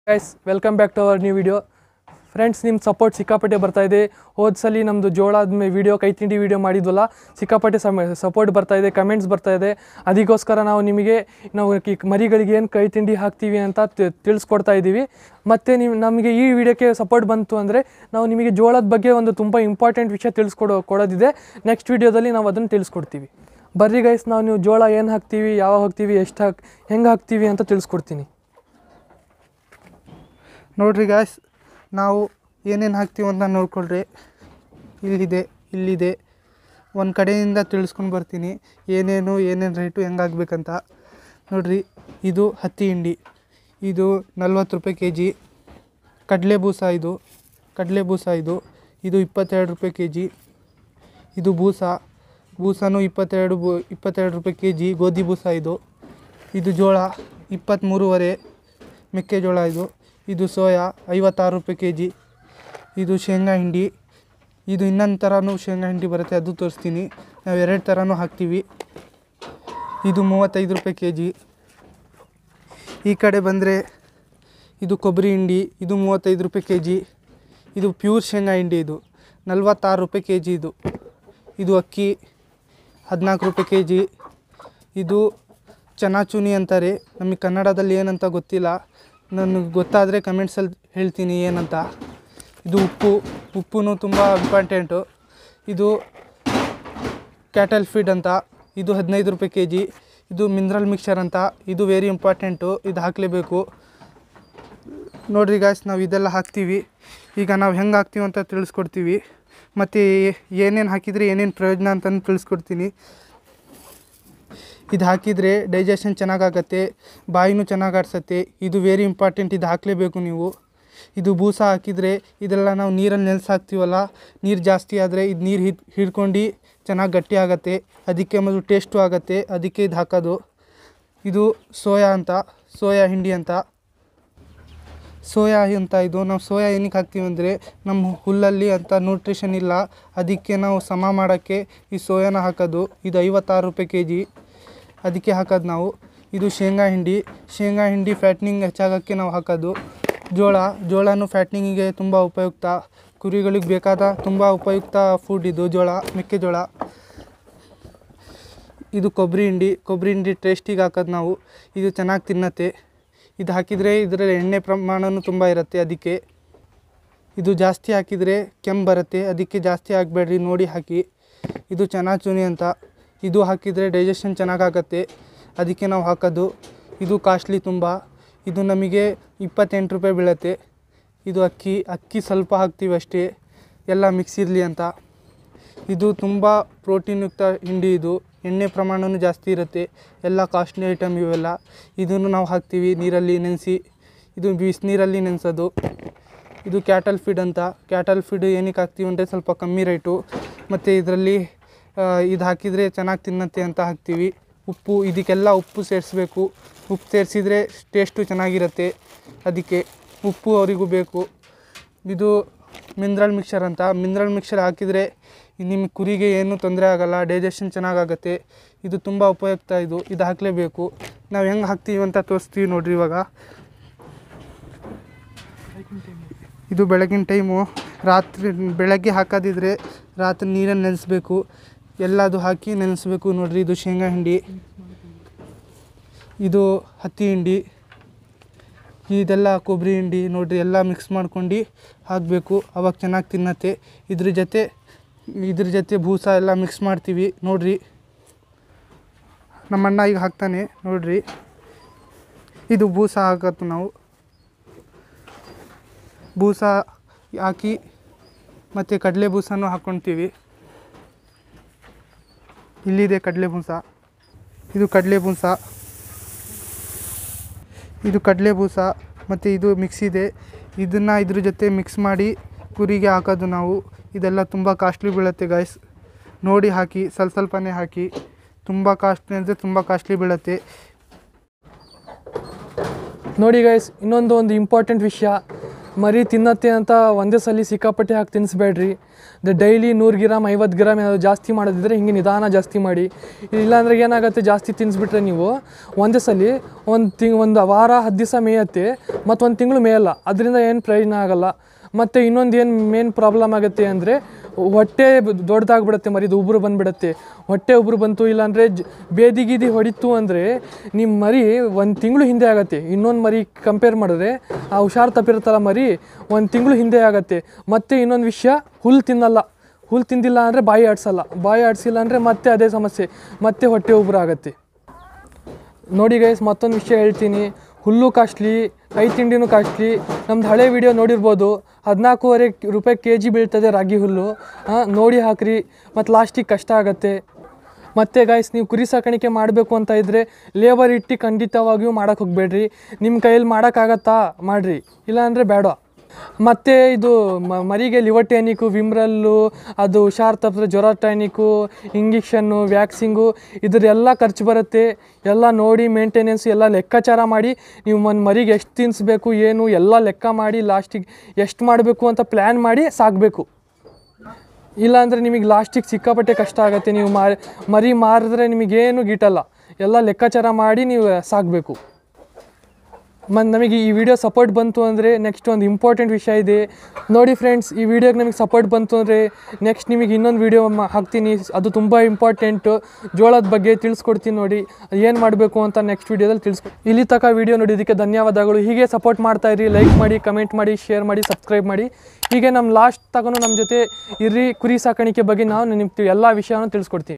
guys welcome back to our new video friends ನಿಮ್ಮ support ಸಿಕ್ಕಾಪಟ್ಟೆ ಬರ್ತಾ ಇದೆ ಹೋದ ಸಲ ನಮ್ಮದು ಜೋಳದ ಮೇ ವಿಡಿಯೋ ಕೈ ತಿಂಡಿ ವಿಡಿಯೋ ಮಾಡಿದ್ವಲ್ಲ ಸಿಕ್ಕಾಪಟ್ಟೆ ಸಮ ಸಪೋರ್ಟ್ ಬರ್ತಾ ಇದೆ ಕಮೆಂಟ್ಸ್ ಬರ್ತಾ ಇದೆ ಅದಕ್ಕೋಸ್ಕರ ನಾವು ನಿಮಗೆ ನಾವು ಈ ಮರಿಗಳಿಗೆ ಏನು ಕೈ ತಿಂಡಿ ಹಾಕ್ತೀವಿ ಅಂತ ತಿ- ತಿಳಿಸ್ಕೊಡ್ತಾ ಇದ್ದೀವಿ ಮತ್ತು ನೀವು ನಮಗೆ ಈ ವಿಡಿಯೋಕ್ಕೆ ಸಪೋರ್ಟ್ ಬಂತು ಅಂದರೆ ನಾವು ನಿಮಗೆ ಜೋಳದ ಬಗ್ಗೆ ಒಂದು ತುಂಬ ಇಂಪಾರ್ಟೆಂಟ್ ವಿಷಯ ತಿಳಿಸ್ಕೊಡೋ ಕೊಡೋದಿದೆ ನೆಕ್ಸ್ಟ್ ವಿಡಿಯೋದಲ್ಲಿ ನಾವು ಅದನ್ನು ತಿಳಿಸ್ಕೊಡ್ತೀವಿ ಬರ್ರಿ ಗೈಸ್ ನಾವು ನೀವು ಜೋಳ ಏನು ಹಾಕ್ತೀವಿ ಯಾವಾಗ ಹಾಕ್ತೀವಿ ಎಷ್ಟು ಹಾಕ್ ಹೆಂಗೆ ಹಾಕ್ತೀವಿ ಅಂತ ತಿಳಿಸ್ಕೊಡ್ತೀನಿ ನೋಡ್ರಿ ಗಾಯ್ಸ್ ನಾವು ಏನೇನು ಹಾಕ್ತೀವಿ ಅಂತ ನೋಡ್ಕೊಳ್ರಿ ಇಲ್ಲಿದೆ ಇಲ್ಲಿದೆ ಒಂದು ಕಡೆಯಿಂದ ತಿಳಿಸ್ಕೊಂಡು ಬರ್ತೀನಿ ಏನೇನು ಏನೇನು ರೇಟು ಹೆಂಗಾಗ್ಬೇಕಂತ ನೋಡ್ರಿ ಇದು ಹತ್ತಿ ಹಿಂಡಿ ಇದು ನಲ್ವತ್ತು ರೂಪಾಯಿ ಕೆ ಜಿ ಕಡಲೆ ಬೂಸ ಇದು ಕಡಲೆ ಬೂಸ ಇದು ಇದು ಇಪ್ಪತ್ತೆರಡು ರೂಪಾಯಿ ಕೆ ಜಿ ಇದು ಬೂಸ ಬೂಸನೂ ಇಪ್ಪತ್ತೆರಡು ಬೂ ಇಪ್ಪತ್ತೆರಡು ರೂಪಾಯಿ ಕೆ ಜಿ ಗೋಧಿ ಬೂಸ ಇದು ಇದು ಜೋಳ ಇಪ್ಪತ್ತ್ಮೂರುವರೆ ಮೆಕ್ಕೆಜೋಳ ಇದು ಇದು ಸೋಯಾ ಐವತ್ತಾರು ರೂಪಾಯಿ ಕೆ ಜಿ ಇದು ಶೇಂಗಾ ಹಿಂಡಿ ಇದು ಇನ್ನೊಂದು ಥರನೂ ಶೇಂಗಾ ಹಿಂಡಿ ಬರುತ್ತೆ ಅದು ತೋರಿಸ್ತೀನಿ ನಾವು ಎರಡು ಥರನೂ ಹಾಕ್ತೀವಿ ಇದು ಮೂವತ್ತೈದು ರೂಪಾಯಿ ಕೆ ಜಿ ಈ ಕಡೆ ಬಂದರೆ ಇದು ಕೊಬ್ಬರಿ ಹಿಂಡಿ ಇದು ಮೂವತ್ತೈದು ರೂಪಾಯಿ ಕೆ ಜಿ ಇದು ಪ್ಯೂರ್ ಶೇಂಗಾ ಹಿಂಡಿ ಇದು ನಲ್ವತ್ತಾರು ರೂಪಾಯಿ ಕೆ ಜಿ ಇದು ಇದು ಅಕ್ಕಿ ಹದಿನಾಲ್ಕು ರೂಪಾಯಿ ಕೆ ಜಿ ಇದು ಚನಾಚೂನಿ ಅಂತಾರೆ ನಮಗೆ ಕನ್ನಡದಲ್ಲಿ ಏನಂತ ಗೊತ್ತಿಲ್ಲ ನನಗೆ ಗೊತ್ತಾದರೆ ಕಮೆಂಟ್ಸಲ್ಲಿ ಹೇಳ್ತೀನಿ ಏನಂತ ಇದು ಉಪ್ಪು ಉಪ್ಪು ತುಂಬ ಇಂಪಾರ್ಟೆಂಟು ಇದು ಕ್ಯಾಟಲ್ ಫೀಡ್ ಅಂತ ಇದು ಹದಿನೈದು ರೂಪಾಯಿ ಕೆ ಜಿ ಇದು ಮಿನರಲ್ ಮಿಕ್ಸರ್ ಅಂತ ಇದು ವೆರಿ ಇಂಪಾರ್ಟೆಂಟು ಇದು ಹಾಕಲೇಬೇಕು ನೋಡ್ರಿ ಗಾಯ್ಸ್ ನಾವು ಇದೆಲ್ಲ ಹಾಕ್ತೀವಿ ಈಗ ನಾವು ಹೆಂಗೆ ಹಾಕ್ತೀವಿ ಅಂತ ತಿಳಿಸ್ಕೊಡ್ತೀವಿ ಮತ್ತು ಏನೇನು ಹಾಕಿದರೆ ಏನೇನು ಪ್ರಯೋಜನ ಅಂತಲೂ ತಿಳಿಸ್ಕೊಡ್ತೀನಿ ಇದು ಹಾಕಿದರೆ ಡೈಜೆಷನ್ ಚೆನ್ನಾಗಾಗತ್ತೆ ಬಾಯಿನೂ ಚೆನ್ನಾಗಿ ಆಡ್ಸತ್ತೆ ಇದು ವೆರಿ ಇಂಪಾರ್ಟೆಂಟ್ ಇದು ಹಾಕಲೇಬೇಕು ನೀವು ಇದು ಬೂಸ ಹಾಕಿದರೆ ಇದೆಲ್ಲ ನಾವು ನೀರಲ್ಲಿ ನೆನೆಸಿ ಹಾಕ್ತೀವಲ್ಲ ನೀರು ಜಾಸ್ತಿ ಆದರೆ ಇದು ನೀರು ಹಿಡ್ ಹಿಡ್ಕೊಂಡು ಚೆನ್ನಾಗಿ ಗಟ್ಟಿ ಆಗುತ್ತೆ ಅದಕ್ಕೆ ಮೊದಲು ಟೇಸ್ಟು ಆಗುತ್ತೆ ಅದಕ್ಕೆ ಇದು ಹಾಕೋದು ಇದು ಸೋಯಾ ಅಂತ ಸೋಯಾ ಹಿಂಡಿ ಅಂತ ಸೋಯಾ ಅಂತ ಇದು ನಾವು ಸೋಯಾ ಏನಕ್ಕೆ ಹಾಕ್ತೀವಿ ಅಂದರೆ ನಮ್ಮ ಹುಲ್ಲಲ್ಲಿ ಅಂತ ನ್ಯೂಟ್ರಿಷನ್ ಇಲ್ಲ ಅದಕ್ಕೆ ನಾವು ಸಮ ಮಾಡೋಕ್ಕೆ ಈ ಸೋಯಾನ ಹಾಕೋದು ಇದು ಐವತ್ತಾರು ರೂಪಾಯಿ ಕೆ ಜಿ ಅದಕ್ಕೆ ಹಾಕೋದು ನಾವು ಇದು ಶೇಂಗಾ ಹಿಂಡಿ ಶೇಂಗಾ ಹಿಂಡಿ ಫ್ಯಾಟ್ನಿಂಗ್ ಹೆಚ್ಚಾಗೋಕ್ಕೆ ನಾವು ಹಾಕೋದು ಜೋಳ ಜೋಳನೂ ಫ್ಯಾಟ್ನಿಂಗಿಗೆ ತುಂಬ ಉಪಯುಕ್ತ ಕುರಿಗಳಿಗೆ ಬೇಕಾದ ತುಂಬ ಉಪಯುಕ್ತ ಫುಡ್ ಇದು ಜೋಳ ಮೆಕ್ಕೆಜೋಳ ಇದು ಕೊಬ್ಬರಿ ಹಿಂಡಿ ಕೊಬ್ಬರಿ ಹಿಂಡಿ ಟೇಸ್ಟಿಗೆ ಹಾಕೋದು ನಾವು ಇದು ಚೆನ್ನಾಗಿ ತಿನ್ನತ್ತೆ ಇದು ಹಾಕಿದರೆ ಇದರಲ್ಲಿ ಎಣ್ಣೆ ಪ್ರಮಾಣವೂ ತುಂಬ ಇರುತ್ತೆ ಅದಕ್ಕೆ ಇದು ಜಾಸ್ತಿ ಹಾಕಿದರೆ ಕೆಮ್ಮು ಬರುತ್ತೆ ಅದಕ್ಕೆ ಜಾಸ್ತಿ ಹಾಕಬೇಡ್ರಿ ನೋಡಿ ಹಾಕಿ ಇದು ಚನಾಚೂನಿ ಅಂತ ಇದು ಹಾಕಿದರೆ ಡೈಜೆಷನ್ ಚೆನ್ನಾಗಾಗತ್ತೆ ಅದಕ್ಕೆ ನಾವು ಹಾಕೋದು ಇದು ಕಾಸ್ಟ್ಲಿ ತುಂಬ ಇದು ನಮಗೆ ಇಪ್ಪತ್ತೆಂಟು ರೂಪಾಯಿ ಬೀಳುತ್ತೆ ಇದು ಅಕ್ಕಿ ಅಕ್ಕಿ ಸ್ವಲ್ಪ ಹಾಕ್ತೀವಿ ಅಷ್ಟೇ ಎಲ್ಲ ಮಿಕ್ಸ್ ಇರಲಿ ಅಂತ ಇದು ತುಂಬ ಪ್ರೋಟೀನ್ಯುಕ್ತ ಹಿಂಡಿ ಇದು ಎಣ್ಣೆ ಪ್ರಮಾಣವೂ ಜಾಸ್ತಿ ಇರುತ್ತೆ ಎಲ್ಲ ಕಾಸ್ಟ್ಲಿ ಐಟಮ್ ಇವೆಲ್ಲ ಇದನ್ನು ನಾವು ಹಾಕ್ತೀವಿ ನೀರಲ್ಲಿ ನೆನೆಸಿ ಇದು ಬಿಸಿನೀರಲ್ಲಿ ನೆನೆಸೋದು ಇದು ಕ್ಯಾಟಲ್ ಫೀಡ್ ಅಂತ ಕ್ಯಾಟಲ್ ಫೀಡ್ ಏನಕ್ಕೆ ಹಾಕ್ತೀವಿ ಅಂದರೆ ಸ್ವಲ್ಪ ಕಮ್ಮಿ ರೇಟು ಮತ್ತು ಇದರಲ್ಲಿ ಇದು ಹಾಕಿದರೆ ಚೆನ್ನಾಗಿ ತಿನ್ನತ್ತೆ ಅಂತ ಹಾಕ್ತೀವಿ ಉಪ್ಪು ಇದಕ್ಕೆಲ್ಲ ಉಪ್ಪು ಸೇರಿಸ್ಬೇಕು ಉಪ್ಪು ಸೇರಿಸಿದ್ರೆ ಟೇಸ್ಟು ಚೆನ್ನಾಗಿರುತ್ತೆ ಅದಕ್ಕೆ ಉಪ್ಪು ಅವರಿಗೂ ಬೇಕು ಇದು ಮಿನರಲ್ ಮಿಕ್ಸರ್ ಅಂತ ಮಿನರಲ್ ಮಿಕ್ಸರ್ ಹಾಕಿದರೆ ನಿಮ್ಮ ಕುರಿಗೆ ಏನೂ ತೊಂದರೆ ಆಗೋಲ್ಲ ಡೈಜೆಷನ್ ಚೆನ್ನಾಗಾಗತ್ತೆ ಇದು ತುಂಬ ಉಪಯುಕ್ತ ಇದು ಇದು ಹಾಕಲೇಬೇಕು ನಾವು ಹೆಂಗೆ ಹಾಕ್ತೀವಿ ಅಂತ ತೋರಿಸ್ತೀವಿ ನೋಡ್ರಿ ಇವಾಗ ಇದು ಬೆಳಗಿನ ಟೈಮು ರಾತ್ರಿ ಬೆಳಗ್ಗೆ ಹಾಕೋದಿದ್ರೆ ರಾತ್ರಿ ನೀರಲ್ಲಿ ನೆನೆಸ್ಬೇಕು ಎಲ್ಲದು ಹಾಕಿ ನೆನೆಸ್ಬೇಕು ನೋಡ್ರಿ ಇದು ಶೇಂಗಾ ಹಿಂಡಿ ಇದು ಹತ್ತಿ ಹಿಂಡಿ ಇದೆಲ್ಲ ಕೊಬ್ಬರಿ ಹಿಂಡಿ ನೋಡ್ರಿ ಎಲ್ಲ ಮಿಕ್ಸ್ ಮಾಡ್ಕೊಂಡು ಹಾಕಬೇಕು ಅವಾಗ ಚೆನ್ನಾಗಿ ತಿನ್ನತ್ತೆ ಇದ್ರ ಜೊತೆ ಇದ್ರ ಜೊತೆ ಬೂಸ ಎಲ್ಲ ಮಿಕ್ಸ್ ಮಾಡ್ತೀವಿ ನೋಡ್ರಿ ನಮ್ಮಣ್ಣ ಈಗ ಹಾಕ್ತಾನೆ ನೋಡ್ರಿ ಇದು ಬೂಸ ಹಾಕತ್ತು ನಾವು ಬೂಸ ಹಾಕಿ ಮತ್ತು ಕಡಲೆ ಬೂಸನೂ ಹಾಕ್ಕೊಳ್ತೀವಿ ಇಲ್ಲಿದೆ ಕಡಲೆ ಬೂಸ ಇದು ಕಡಲೆ ಬೂಸ ಇದು ಕಡಲೆ ಬೂಸ ಮತ್ತು ಇದು ಮಿಕ್ಸ್ ಇದೆ ಇದನ್ನು ಇದ್ರ ಜೊತೆ ಮಿಕ್ಸ್ ಮಾಡಿ ಕುರಿಗೆ ಹಾಕೋದು ನಾವು ಇದೆಲ್ಲ ತುಂಬ ಕಾಸ್ಟ್ಲಿ ಬೀಳುತ್ತೆ ಗಾಯ್ಸ್ ನೋಡಿ ಹಾಕಿ ಸ್ವಲ್ಪ ಸ್ವಲ್ಪನೇ ಹಾಕಿ ತುಂಬ ಕಾಸ್ಟ್ಲಿ ಅಂದರೆ ತುಂಬ ಕಾಸ್ಟ್ಲಿ ಬೀಳುತ್ತೆ ನೋಡಿ ಗೈಸ್ ಇನ್ನೊಂದು ಒಂದು ಇಂಪಾರ್ಟೆಂಟ್ ವಿಷಯ ಮರಿ ತಿನ್ನತ್ತೆ ಅಂತ ಒಂದೇ ಸಲ ಸಿಕ್ಕಾಪಟ್ಟೆ ಹಾಕಿ ತಿನ್ನಿಸ್ಬೇಡ್ರಿ ಡೈಲಿ ನೂರು ಗ್ರಾಮ್ ಐವತ್ತು ಗ್ರಾಮ್ ಏನಾದ್ರು ಜಾಸ್ತಿ ಮಾಡೋದಿದ್ರೆ ಹಿಂಗೆ ನಿಧಾನ ಜಾಸ್ತಿ ಮಾಡಿ ಇಲ್ಲಾಂದ್ರೆ ಏನಾಗುತ್ತೆ ಜಾಸ್ತಿ ತಿನ್ನಿಸ್ಬಿಟ್ರೆ ನೀವು ಒಂದೇ ಸಲ ಒಂದು ತಿಂಗ್ ಒಂದು ವಾರ ಹತ್ತು ದಿವಸ ಮೇಯತ್ತೆ ಮತ್ತು ಒಂದು ತಿಂಗಳು ಮೇಯಲ್ಲ ಅದರಿಂದ ಏನು ಪ್ರಯೋಜನ ಆಗಲ್ಲ ಮತ್ತು ಇನ್ನೊಂದು ಏನು ಮೇನ್ ಪ್ರಾಬ್ಲಮ್ ಆಗುತ್ತೆ ಅಂದರೆ ಹೊಟ್ಟೆ ದೊಡ್ಡದಾಗ್ಬಿಡುತ್ತೆ ಮರಿದು ಉಬ್ರು ಬಂದುಬಿಡುತ್ತೆ ಹೊಟ್ಟೆ ಉಬ್ರು ಬಂತು ಇಲ್ಲಾಂದರೆ ಜ ಬೇದಿ ಗೀದಿ ಹೊಡಿತು ಅಂದರೆ ನಿಮ್ಮ ಮರಿ ಒಂದು ತಿಂಗಳು ಹಿಂದೆ ಆಗುತ್ತೆ ಇನ್ನೊಂದು ಮರಿ ಕಂಪೇರ್ ಮಾಡಿದ್ರೆ ಆ ಹುಷಾರು ತಪ್ಪಿರುತ್ತಲ್ಲ ಮರಿ ಒಂದು ತಿಂಗಳು ಹಿಂದೆ ಆಗುತ್ತೆ ಮತ್ತು ಇನ್ನೊಂದು ವಿಷಯ ಹುಲ್ಲು ತಿನ್ನಲ್ಲ ಹುಲ್ಲು ತಿಂದಿಲ್ಲ ಅಂದರೆ ಬಾಯಿ ಆಡಿಸಲ್ಲ ಬಾಯಿ ಆಡಿಸಿಲ್ಲ ಅಂದರೆ ಮತ್ತೆ ಅದೇ ಸಮಸ್ಯೆ ಮತ್ತೆ ಹೊಟ್ಟೆ ಉಬ್ರು ಆಗುತ್ತೆ ನೋಡಿ ಗೈಸ್ ಮತ್ತೊಂದು ವಿಷಯ ಹೇಳ್ತೀನಿ ಹುಲ್ಲು ಕಾಸ್ಟ್ಲಿ ಕೈ ತಿಂಡಿನೂ ಕಾಸ್ಟ್ಲಿ ನಮ್ದು ಹಳೆ ವಿಡಿಯೋ ನೋಡಿರ್ಬೋದು ಹದಿನಾಲ್ಕೂವರೆ ರೂಪಾಯಿ ಕೆ ಜಿ ಬೀಳ್ತದೆ ರಾಗಿ ಹುಲ್ಲು ಆ, ನೋಡಿ ಹಾಕ್ರಿ ಮತ್ತು ಲಾಸ್ಟಿಗೆ ಕಷ್ಟ ಆಗುತ್ತೆ ಮತ್ತು ಗಾಯ್ಸ್ ನೀವು ಕುರಿ ಸಾಕಾಣಿಕೆ ಮಾಡಬೇಕು ಅಂತ ಇದ್ದರೆ ಲೇಬರ್ ಇಟ್ಟು ಖಂಡಿತವಾಗಿಯೂ ಮಾಡೋಕ್ಕೆ ಹೋಗಬೇಡ್ರಿ ನಿಮ್ಮ ಕೈಯಲ್ಲಿ ಮಾಡೋಕ್ಕಾಗತ್ತಾ ಮಾಡಿರಿ ಇಲ್ಲಾಂದರೆ ಬೇಡ ಮತ್ತು ಇದು ಮ- ಮರಿಗೆ ಲಿವರ್ ಟ್ಯಾನಿಕು ವಿಮ್ರಲ್ಲು ಅದು ಹುಷಾರ್ ತಪ್ಪಿದ್ರೆ ಜ್ವರ ಟ್ಯಾನಿಕು ಇಂಜೆಕ್ಷನ್ನು ವ್ಯಾಕ್ಸಿಂಗು ಇದ್ರೆಲ್ಲ ಖರ್ಚು ಬರುತ್ತೆ ಎಲ್ಲ ನೋಡಿ ಮೇಂಟೆನೆನ್ಸ್ ಎಲ್ಲ ಲೆಕ್ಕಾಚಾರ ಮಾಡಿ ನೀವು ಒಂದು ಮರಿಗೆ ಎಷ್ಟು ತಿನ್ನಿಸ್ಬೇಕು ಏನು ಎಲ್ಲ ಲೆಕ್ಕ ಮಾಡಿ ಲಾಸ್ಟಿಗೆ ಎಷ್ಟು ಮಾಡಬೇಕು ಅಂತ ಪ್ಲ್ಯಾನ್ ಮಾಡಿ ಸಾಕಬೇಕು ಇಲ್ಲಾಂದರೆ ನಿಮಗೆ ಲಾಸ್ಟಿಗೆ ಸಿಕ್ಕಾಪಟ್ಟೆ ಕಷ್ಟ ಆಗುತ್ತೆ ನೀವು ಮಾರಿ ಮರಿ ಮಾರಿದ್ರೆ ನಿಮಗೇನು ಗಿಟ್ಟಲ್ಲ ಎಲ್ಲ ಲೆಕ್ಕಾಚಾರ ಮಾಡಿ ನೀವು ಸಾಕಬೇಕು ಮತ್ತು ನಮಗೆ ಈ ವಿಡಿಯೋ ಸಪೋರ್ಟ್ ಬಂತು ಅಂದರೆ ನೆಕ್ಸ್ಟ್ ಒಂದು ಇಂಪಾರ್ಟೆಂಟ್ ವಿಷಯ ಇದೆ ನೋಡಿ ಫ್ರೆಂಡ್ಸ್ ಈ ವಿಡಿಯೋಗೆ ನಮಗೆ ಸಪೋರ್ಟ್ ಬಂತು ಅಂದರೆ ನೆಕ್ಸ್ಟ್ ನಿಮಗೆ ಇನ್ನೊಂದು ವಿಡಿಯೋ ಹಾಕ್ತೀನಿ ಅದು ತುಂಬ ಇಂಪಾರ್ಟೆಂಟು ಜೋಳದ ಬಗ್ಗೆ ತಿಳಿಸ್ಕೊಡ್ತೀನಿ ನೋಡಿ ಏನು ಮಾಡಬೇಕು ಅಂತ ನೆಕ್ಸ್ಟ್ ವಿಡಿಯೋದಲ್ಲಿ ತಿಳಿಸ್ಕೊ ಇಲ್ಲಿ ತನಕ ವಿಡಿಯೋ ನೋಡಿದ್ದಕ್ಕೆ ಧನ್ಯವಾದಗಳು ಹೀಗೆ ಸಪೋರ್ಟ್ ಮಾಡ್ತಾ ಇರಿ ಲೈಕ್ ಮಾಡಿ ಕಮೆಂಟ್ ಮಾಡಿ ಶೇರ್ ಮಾಡಿ ಸಬ್ಸ್ಕ್ರೈಬ್ ಮಾಡಿ ಹೀಗೆ ನಮ್ಮ ಲಾಸ್ಟ್ ತಗೊಂಡು ನಮ್ಮ ಜೊತೆ ಇರ್ರಿ ಕುರಿ ಸಾಕಾಣಿಕೆ ಬಗ್ಗೆ ನಾವು ನಿಮ್ಗೆ ಎಲ್ಲ ವಿಷಯನೂ ತಿಳಿಸ್ಕೊಡ್ತೀನಿ